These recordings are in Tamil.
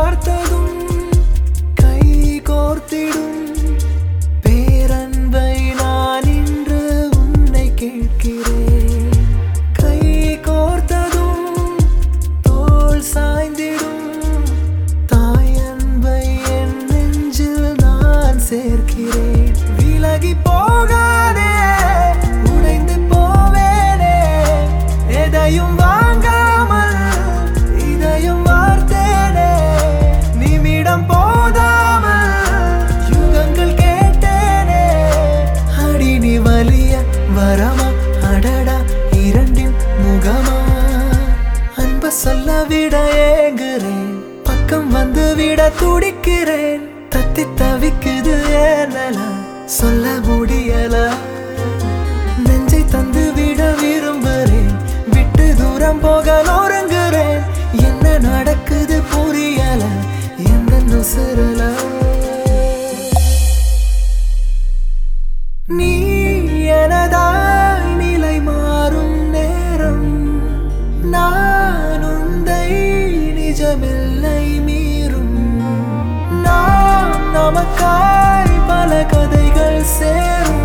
பார்த்ததும் கை கோர்த்திடும் பேரன்பை நான் இன்று உன்னை கேட்கிறேன் கை கோர்த்ததும் தோள் சாய்ந்திடும் தாயன்பை என் நெஞ்சில் நான் சேர்க்கிறேன் விலகி போகாதே உடைந்து போவேனே எதையும் வாங்காமல் இதயம் வார்த்தேனே நிமிடம் போதாமல் யுகங்கள் கேட்டேனே அடி நீ வலிய வரமா அடடா இரண்டின் முகமா அன்ப சொல்ல விட ஏங்குறேன் பக்கம் வந்து விட துடிக்கிறேன் தத்தி தவிக்குது ஏனல சொல்ல முடியல நெஞ்சை தந்து விட விரும்புறேன் விட்டு தூரம் போக நொறுங்குறேன் என்ன நடக்குது புரியல எந்த நுசுறல நீ எனதாய் நிலை மாறும் நேரம் நான் உந்தை நிஜமில்லை மீறும் நாம் நமக்காய் பல கதைகள் சேரும்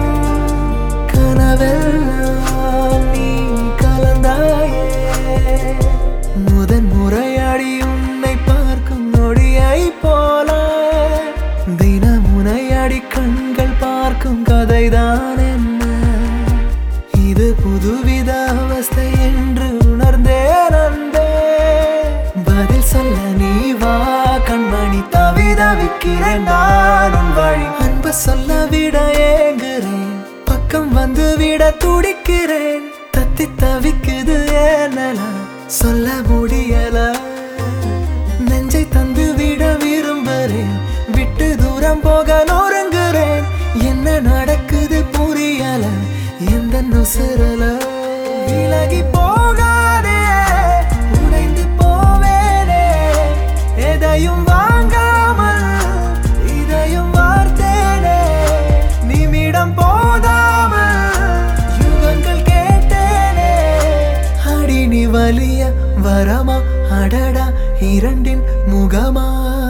கனவெல்லாம் நீ கலந்தாயே முதன் முறையாடி உன்னை பார்க்கும் நொடியை போல தினமுனையாடி கண்கள் பார்க்கும் கதைதான் என்ன இது புதுவித அவஸ்தை என்று உணர்ந்தேன் அன்பே பதில் சொல்ல நீ வா கண்மணி தவிதவிக்கிறேன் நான் உன் வழி அன்பு சொல்ல விட ஏங்குறேன் பக்கம் வந்து விட துடிக்கிறேன் தத்தி தவிக்குது ஏனல சொல்ல முடியல நெஞ்சை தந்து விட விரும்புறேன் விட்டு தூரம் போக நொறுங்குறேன் என்ன நடக்குது புரியல எந்த நுசுறல விலகி போகாதே உடைந்து போவேனே எதையும் வாங்காமல் இதயம் வார்த்தேனே நிமிடம் போதாமல் யுகங்கள் கேட்டேனே அடி நீ வலிய வரமா அடடா இரண்டின் முகமா